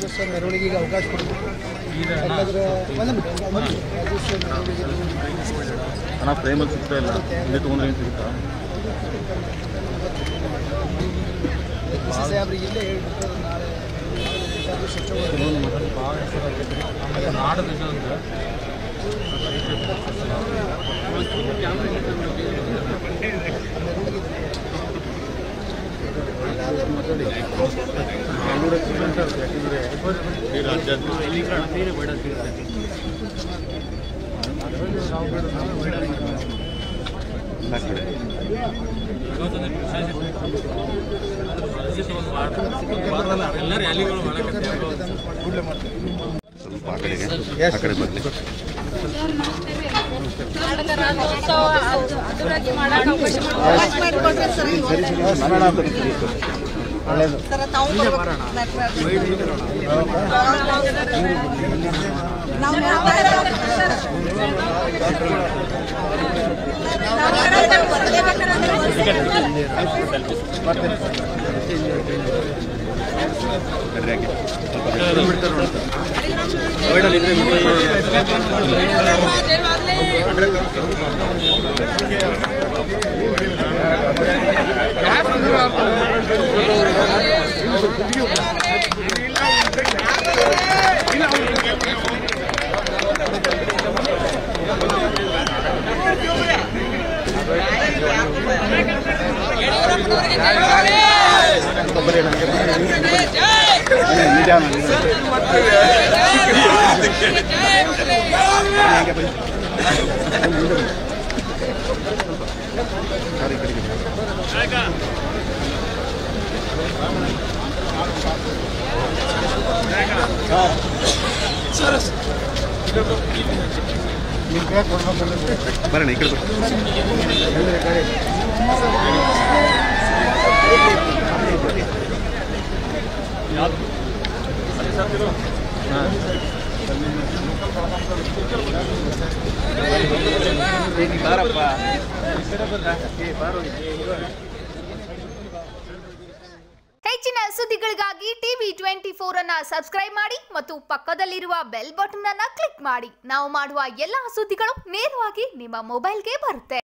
ರಾಜೇಶ್ವರ ಮೆರವಣಿಗೆಗೆ ಅವಕಾಶ ಕೊಡಬೇಕು ಯಾಕಂದ್ರೆ ಒಂದು ನಿಮಿಷ, ಒಂದು ನಿಮಿಷ. ರಾಜೇಶ್ವರ ಮೆರವಣಿಗೆ ಹಣ ಫ್ರೇಮಲ್ಲಿ ಸಿಗ್ತಾ ಇಲ್ಲ ಇಲ್ಲಿ ತೊಗೊಂಡ್ರೆ ಏನು ಸಿಗುತ್ತಾ ಡಿ ಸಿ ಸಾಹೇಬ್ರಿಗೆ ಇಲ್ಲೇ ಹೇಳ್ಬಿಟ್ಟು ನಾಳೆ ಬೇಕಾದ್ರೆ ಸ್ವಚ್ಛ ಈ ರಾಜ್ಯಾದ್ಯಂತ ಎಲ್ಲ ಕಡೆ ಸ್ವಲ್ಪ ಆ ಕಡೆಗೆ ಆ ಕಡೆ ಬರಲಿ ಕರ್ನಾಟಕ ರಾಜ್ಯೋತ್ಸವ ಅದು- ಅದ್ದೂರಿಯಾಗಿ ಮಾಡಕ್ಕೆ ಅವಕಾಶ ಮಾಡಿಕೊಟ್ರೆ ಸರ್ ಸರ್ ತಾವು ನಾವು ಕಡ್ರಿ ಹಾಕಿ ನಿಧಾನ ಬರೋಣ ಈ ಕಡೆ ಬರ್ರಿ. ಹೆಚ್ಚಿನ ಸುದ್ದಿಗಳಿಗಾಗಿ ಟಿವಿ ಟ್ವೆಂಟಿ ಫೋರ್ ಅನ್ನ ಸಬ್ಸ್ಕ್ರೈಬ್ ಮಾಡಿ ಮತ್ತು ಪಕ್ಕದಲ್ಲಿರುವ ಬೆಲ್ ಬಟನ್ ಅನ್ನ ಕ್ಲಿಕ್ ಮಾಡಿ ನಾವು ಮಾಡುವ ಎಲ್ಲಾ ಸುದ್ದಿಗಳು ನೇರವಾಗಿ ನಿಮ್ಮ ಮೊಬೈಲ್ಗೆ ಬರುತ್ತೆ